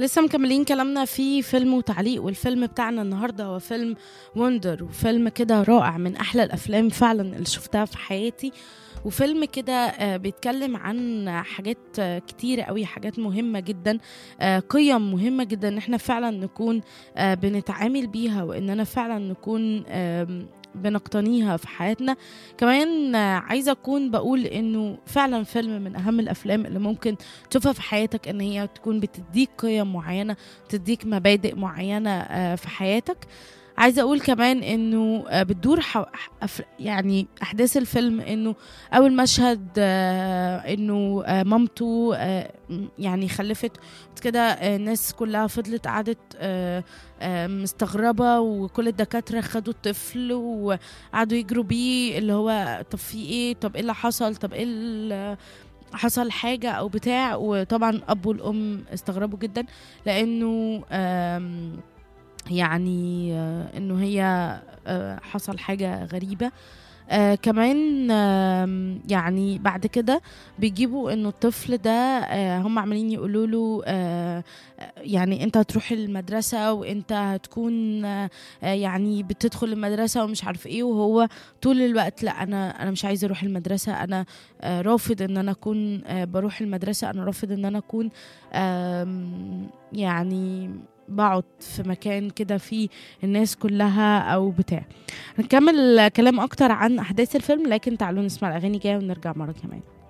لسه مكملين كلامنا في فيلم وتعليق والفيلم بتاعنا النهارده هو فيلم وندر وفيلم كده رائع من احلى الافلام فعلا اللي شفتها في حياتي وفيلم كده آه، بيتكلم عن حاجات آه، كتيرة قوي حاجات مهمة جدا آه، قيم مهمة جدا ان احنا فعلا نكون آه، بنتعامل بيها واننا فعلا نكون آم، بنقتنيها في حياتنا كمان آه، عايزة أكون بقول إنه فعلا فيلم من أهم الأفلام اللي ممكن تشوفها في حياتك إن هي تكون بتديك قيم معينة بتديك مبادئ معينة آه، في حياتك عايزة أقول كمان إنه آه، بتدور حو... أف- يعني أحداث الفيلم إنه أول مشهد آه، إنه آه، مامته آه، م- يعني خلفت كده آه، الناس كلها فضلت قعدت آه، آه، مستغربة وكل الدكاترة خدوا الطفل وقعدوا يجروا بيه اللي هو طب في ايه طب ايه اللي حصل طب ايه اللي حصل حاجة أو بتاع وطبعا أب والأم استغربوا جدا لأنه آم، يعني آه، إنه هي آه، حصل حاجة غريبة آه كمان آم، يعني بعد كده بيجيبوا انه الطفل ده آه هم عمالين يقولوا له آه آه، يعني انت هتروح المدرسه وانت هتكون آه آه، يعني بتدخل المدرسه ومش عارف ايه وهو طول الوقت لا انا انا مش عايزه اروح المدرسه انا آه رافض ان انا اكون آه بروح المدرسه انا رافض ان انا اكون آم، يعني بقعد في مكان كده فيه الناس كلها او بتاع نكمل كلام اكتر عن احداث الفيلم لكن تعالوا نسمع الاغاني جايه ونرجع مره كمان